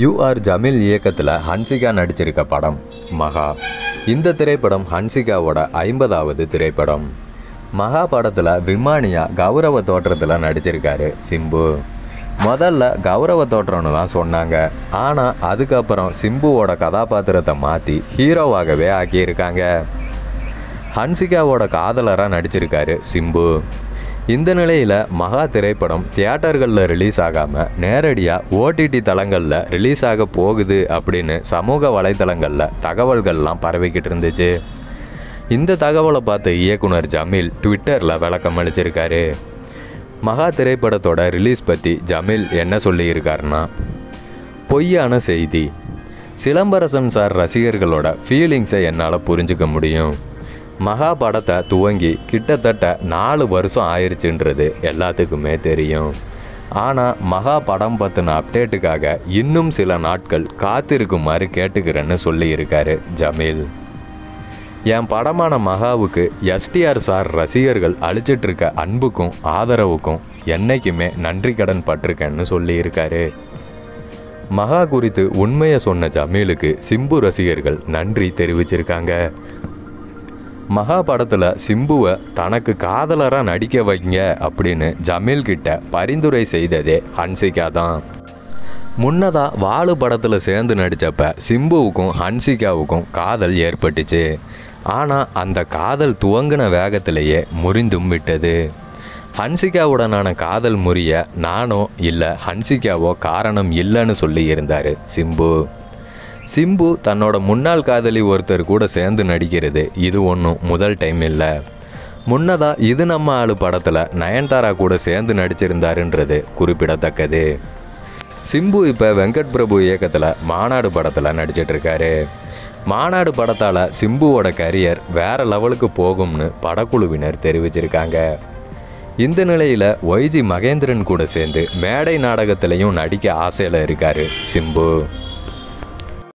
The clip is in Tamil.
யூஆர் ஜமீல் இயக்கத்தில் ஹன்சிகா நடிச்சிருக்க படம் மகா இந்த திரைப்படம் ஹன்சிகாவோட ஐம்பதாவது திரைப்படம் மகா படத்தில் விமானியா கௌரவ தோற்றத்தில் நடிச்சிருக்காரு சிம்பு முதல்ல கௌரவ தோற்றம்னு தான் சொன்னாங்க ஆனால் அதுக்கப்புறம் சிம்புவோட கதாபாத்திரத்தை மாற்றி ஹீரோவாகவே ஆக்கியிருக்காங்க ஹன்சிகாவோட காதலராக நடிச்சிருக்காரு சிம்பு இந்த நிலையில் மகா திரைப்படம் தியேட்டர்களில் ரிலீஸ் ஆகாமல் நேரடியாக ஓடிடி தளங்களில் ரிலீஸ் ஆக போகுது அப்படின்னு சமூக வலைத்தளங்களில் தகவல்கள்லாம் பரவிக்கிட்டு இருந்துச்சு இந்த தகவலை பார்த்த இயக்குனர் ஜமீல் ட்விட்டரில் விளக்கம் அளிச்சிருக்காரு மகா திரைப்படத்தோட ரிலீஸ் பற்றி ஜமீல் என்ன சொல்லியிருக்காருன்னா பொய்யான செய்தி சிலம்பரசன் சார் ரசிகர்களோட ஃபீலிங்ஸை என்னால் புரிஞ்சுக்க முடியும் மகா படத்தை துவங்கி கிட்டத்தட்ட நாலு வருஷம் ஆயிருச்சுன்றது எல்லாத்துக்குமே தெரியும் ஆனால் மகா படம் பற்றின அப்டேட்டுக்காக இன்னும் சில நாட்கள் காத்திருக்குமாறு கேட்டுக்கிறேன்னு சொல்லியிருக்காரு ஜமீல் என் படமான மகாவுக்கு எஸ்டிஆர் சார் ரசிகர்கள் அளிச்சிட்டு இருக்க அன்புக்கும் ஆதரவுக்கும் என்னைக்குமே நன்றி கடன் பட்டிருக்கேன்னு சொல்லியிருக்காரு மகா குறித்து உண்மையை சொன்ன ஜமீலுக்கு சிம்பு ரசிகர்கள் நன்றி தெரிவிச்சிருக்காங்க மகா படத்தில் சிம்புவை தனக்கு காதலராக நடிக்க வைங்க அப்படின்னு ஜமீல் கிட்ட பரிந்துரை செய்ததே ஹன்சிகா தான் முன்னதாக வாழு படத்தில் சேர்ந்து நடித்தப்ப சிம்புவுக்கும் ஹன்சிகாவுக்கும் காதல் ஏற்பட்டுச்சு ஆனால் அந்த காதல் துவங்கின வேகத்திலேயே முறிந்தும் விட்டது ஹன்சிகாவுடனான காதல் முறிய நானோ இல்லை ஹன்சிகாவோ காரணம் இல்லைன்னு சொல்லி இருந்தார் சிம்பு சிம்பு தன்னோட முன்னாள் காதலி ஒருத்தர் கூட சேர்ந்து நடிக்கிறது இது ஒன்றும் முதல் டைம் இல்லை முன்னதாக இது நம்ம ஆளு படத்தில் நயன்தாரா கூட சேர்ந்து நடிச்சிருந்தாருன்றது குறிப்பிடத்தக்கது சிம்பு இப்போ வெங்கட் பிரபு இயக்கத்தில் மாநாடு படத்தில் நடிச்சிட்டு இருக்காரு மாநாடு படத்தால் சிம்புவோட கரியர் வேற லெவலுக்கு போகும்னு படக்குழுவினர் தெரிவிச்சிருக்காங்க இந்த நிலையில் ஒய்ஜி மகேந்திரன் கூட சேர்ந்து மேடை நாடகத்திலையும் நடிக்க ஆசையில் இருக்காரு சிம்பு